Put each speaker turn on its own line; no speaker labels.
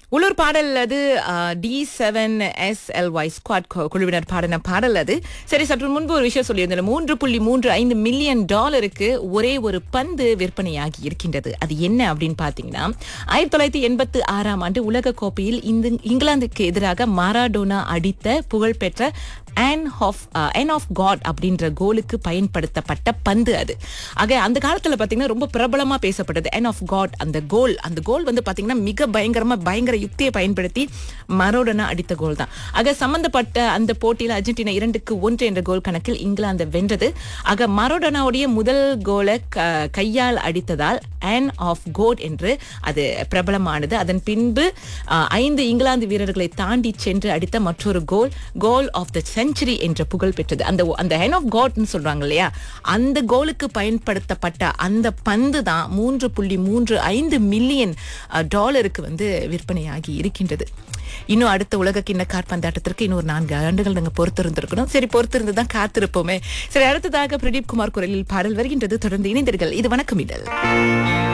உள்ளூர் பாடல் அது T seven S L Y squad குழுவினர் பாடின பாடல் அது சரி சற்று முன்பு ஒரு விஷயம் சொல்லியிருந்தேன் மூன்று புள்ளி மூன்று ஐந்து மில்லியன் டாலருக்கு ஒரே ஒரு பந்து விற்பனையாகி இருக்கின்றது அது என்ன அப்படின்னு பாத்தீங்கன்னா ஆயிரத்தி தொள்ளாயிரத்தி எண்பத்தி ஆறாம் ஆண்டு உலக கோப்பையில் இந்த இங்கிலாந்துக்கு எதிராக மாராடோனா அடித்த புகழ்பெற்ற hand of hand of God அப்படின்ற கோலுக்கு பயன்படுத்தப்பட்ட பந்து அது ஆக அந்த காலத்துல பாத்தீங்கன்னா ரொம்ப பிரபலமா பேசப்பட்டது ஆன் ஆஃப் காட் அந்த கோல் அந்த கோல் வந்து பாத்தீங்கன்னா மிக பயங்கரமா பயங்கர யுக்தியை பயன்படுத்தி மரோடனா அடித்த கோல் தான் ஆக சம்பந்தப்பட்ட அந்த போட்டியில் அர்ஜென்டினா இரண்டுக்கு ஒன்று என்ற கோல் கணக்கில் இங்கிலாந்து வென்றது ஆக மரோடனாவுடைய முதல் கோலை க- கையால் அடித்ததால் ஆன் ஆஃப் கோட் என்று அது பிரபலமானது அதன் பின்பு அஹ், ஐந்து இங்கிலாந்து வீரர்களை தாண்டி சென்று அடித்த மற்றொரு கோல் கோல் ஆஃப் த செஞ்சுரி என்ற புகழ் பெற்றது அந்த அந்த ஹேன் ஆஃப் காட்னு சொல்றாங்க இல்லையா அந்த கோலுக்கு பயன்படுத்தப்பட்ட அந்த பந்து தான் மூன்று புள்ளி மூன்று ஐந்து மில்லியன் டாலருக்கு வந்து விற்பனையாகி இருக்கின்றது இன்னும் அடுத்த உலக கிண்ண காற்பந்தாட்டத்திற்கு இன்னும் ஒரு நான்கு ஆண்டுகள் நாங்க பொறுத்திருந்திருக்கணும் சரி பொறுத்திருந்து தான் காத்திருப்போமே சரி அடுத்ததாக பிரதீப் குமார் குரலில் பாடல் வருகின்றது தொடர்ந்து இணைந்தீர்கள் இது வணக்கம் இதழ்